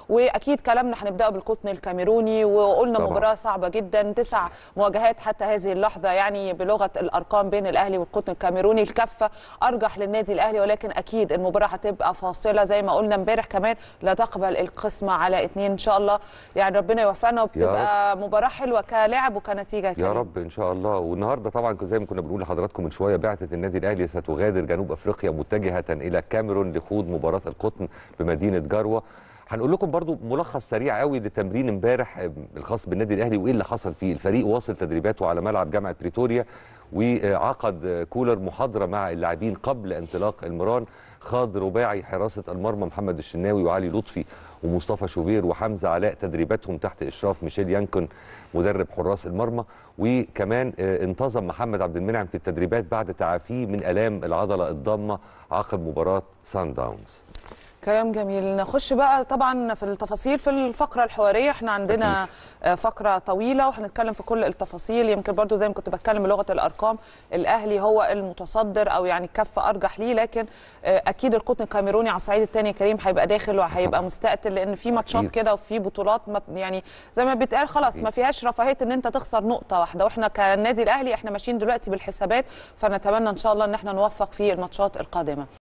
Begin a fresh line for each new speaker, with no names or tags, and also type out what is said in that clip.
واكيد كلامنا هنبداه بالقطن الكاميروني وقلنا
طبعاً.
مباراه صعبه جدا تسع مواجهات حتى هذه اللحظه يعني بلغه الارقام بين الاهلي والقطن الكاميروني الكفه ارجح للنادي الاهلي ولكن اكيد المباراه هتبقى فاصله زي ما قلنا امبارح كمان لا تقبل القسمه على اثنين ان شاء الله يعني ربنا يوفقنا وبتبقى مباراه حلوه كلاعب وكنتيجه
يا
كريم.
رب ان شاء الله والنهارده طبعا زي ما كنا بنقول لحضراتكم من شويه بعثه النادي الاهلي ستغادر جنوب افريقيا متجهه الى الكاميرون لخوض مباراه القطن بمدينه جروه هنقول لكم برضو ملخص سريع قوي لتمرين امبارح آه، الخاص بالنادي الاهلي وايه اللي حصل فيه الفريق واصل تدريباته على ملعب جامعه بريتوريا وعقد آه، كولر محاضره مع اللاعبين قبل انطلاق المران خاض رباعي حراسه المرمى محمد الشناوي وعلي لطفي ومصطفى شوبير وحمزه علاء تدريباتهم تحت اشراف ميشيل يانكون مدرب حراس المرمى وكمان آه، انتظم محمد عبد المنعم في التدريبات بعد تعافيه من الام العضله الضامه عقب مباراه سان داونز
كلام جميل نخش بقى طبعا في التفاصيل في الفقره الحواريه احنا عندنا
أكيد.
آه، فقره طويله وهنتكلم في كل التفاصيل يمكن برضو زي ما كنت بتكلم بلغه الارقام الاهلي هو المتصدر او يعني كفه ارجح ليه لكن آه، اكيد القطن الكاميروني على الصعيد الثاني كريم هيبقى داخل وهيبقى
طبعاً.
مستقتل لان في ماتشات
أكيد.
كده وفي بطولات ما يعني زي ما بيتقال خلاص
أكيد.
ما فيهاش رفاهيه ان انت تخسر نقطه واحده واحنا كنادي الاهلي احنا ماشيين دلوقتي بالحسابات فنتمنى ان شاء الله ان احنا نوفق في الماتشات القادمه